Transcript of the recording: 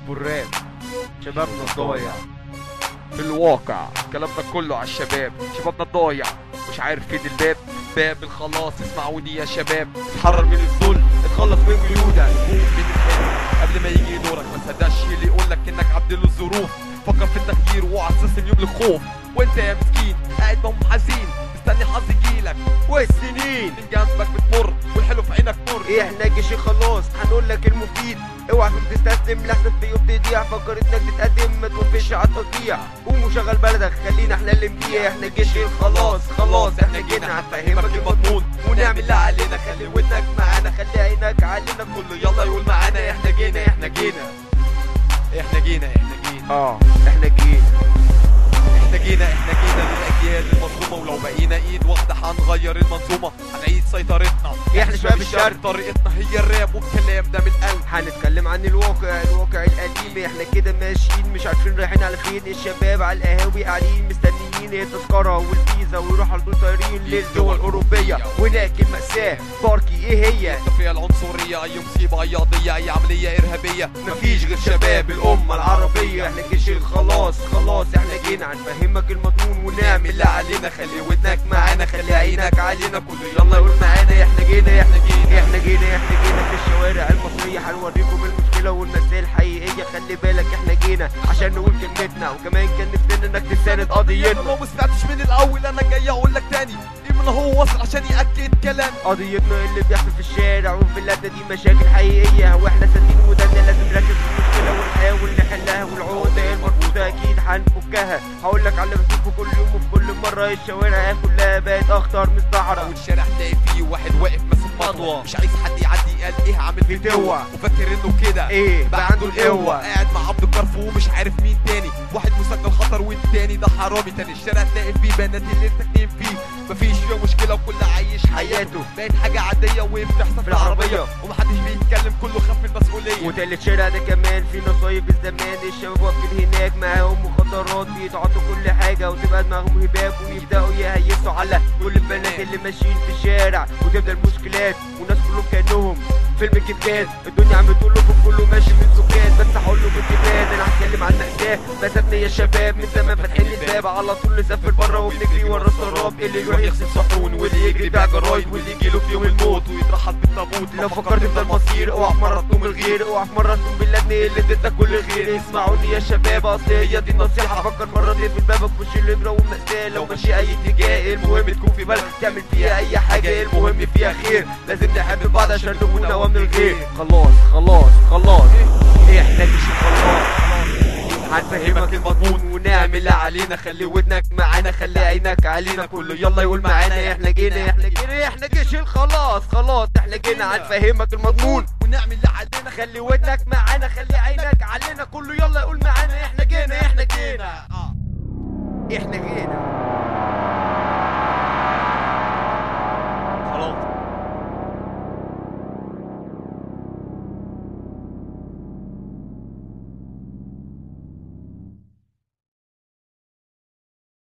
والراب شبابنا ضايع في الواقع كلامنا كله على الشباب شبابنا ضايع مش عارف فين الباب باب الخلاص اسمعوني يا شباب اتحرر من الذل اتخلص من قيودك قوم من الحلم قبل ما يجي دورك ما تصدقش اللي يقول لك انك عبد للظروف فكر في التغيير واوعى تستسلم يوم للخوف وانت يا مسكين قاعد مهم حزين مستني حظ يجيلك والسنين من جنبك بتمر والحلو في عينك مر احنا جيش خلاص هنقول لك المفيد اوعى فيك تستسلم لحسن في يوم تضيع فكر انك تتقدم ما توقفش على التضييع قوم وشغل بلدك خلينا احنا اللي فيها احنا جيش خلاص خلاص احنا جينا هنفهمك المضمون ونعمل اللي علينا خلي ودنك معانا خلي عينك علينا كله يلا يقول معانا احنا جينا احنا جينا احنا جينا احنا جينا اه احنا جينا احنا جينا احنا جينا للاجيال المظلومه ولو بقينا ايد واحده هنغير المنظومه هنعيد سيطرتنا احنا شباب الشرق. طريقتنا هي الراب والكلام ده من القلب هنتكلم عن الواقع الواقع القديم احنا كده ماشيين مش عارفين رايحين على فين الشباب على القهاوي قاعدين مستنيين التذكرة والفيزا ويروحوا على طول طايرين للدول الأوروبية ولكن مأساة باركي ايه هي؟ فيها العنصريه اي مصيبه اي قضيه اي عمليه ارهابيه مفيش غير شباب الأمة العربية احنا جيش خلاص خلاص احنا جينا هنفهمك المضمون ونعمل اللي علينا خلي ودنك معانا خلي عينك علينا كله يلا يقول معانا احنا جينا احنا جينا احنا جينا احنا جينا في الشوارع المصرية هنوريكم المشكلة والمسائل الحقيقية خلي بالك احنا جينا عشان نقول كلمتنا وكمان كان نفسنا انك تساند قضيتنا لو ما سمعتش من الاول انا جاي اقول لك تاني ليه من هو وصل عشان ياكد كلام قضيتنا اللي بيحصل في الشارع وفي البلاد دي مشاكل حقيقية واحنا سادين ودنا لازم نركز في المشكلة ونحاول نحلها والعقدة المربوطة اكيد هنفكها هقول لك على اللي بشوفه كل يوم وفي كل مرة الشوارع كلها بقت اخطر من الصحراء والشارع تلاقي فيه واحد واقف ماسك مطوه مش عايز حد يعدي قال ايه عامل في فتوة. وفاكر انه كده ايه بقى عنده القوة قاعد مع عبد الكرف ومش عارف مين تاني واحد مسجل خطر والتاني ده حرامي تاني الشارع تلاقي فيه بنات اللي ساكنين فيه مفيش فيها مشكلة وكل عايش حياته بقت حاجة عادية وبتحصل في العربية ومحدش بيتكلم كله خاف من المسؤولية وتالت شارع ده كمان في نصايب الزمان الشباب واقفين هناك معاهم مخدرات بيتعاطوا كل حاجة وتبقى دماغهم هباب ويبدأوا يهيسوا على كل البنات اللي ماشيين في الشارع وتبدأ المشكلات والناس كلهم كأنهم فيلم كتكات الدنيا عم تقول لكم كله ماشي من سكات بس هقول لكم كتاب انا هتكلم عن مأساة مسافني يا شباب من زمان فاتحين الباب على طول نسافر بره وبنجري ورا السراب اللي يروح يغسل صحون واللي يجري بيع جرايد واللي يجيله في يوم الموت ويترحل بالتابوت لو فكرت في ده المصير اوعى في مره تقوم الغير اوعى في مره تقوم باللجنه اللي اديتك كل الخير اسمعوني يا شباب اصل هي دي النصيحه فكر مره تقفل بابك وش الابره والمأساة لو ماشي اي اتجاه المهم تكون في بالك تعمل فيها اي حاجه المهم فيها خير لازم نحب بعض عشان نكون نواه من الغير خلاص خلاص خلاص احنا مش خلاص هنفهمك المضمون ونعمل اللي علينا خلي ودنك معانا خلي عينك علينا كله يلا يقول معانا احنا جينا احنا جينا احنا جيش الخلاص خلاص احنا جينا هنفهمك المضمون ونعمل اللي علينا خلي ودنك معانا خلي عينك علينا كله يلا يقول معانا احنا جينا احنا جينا آه. احنا جينا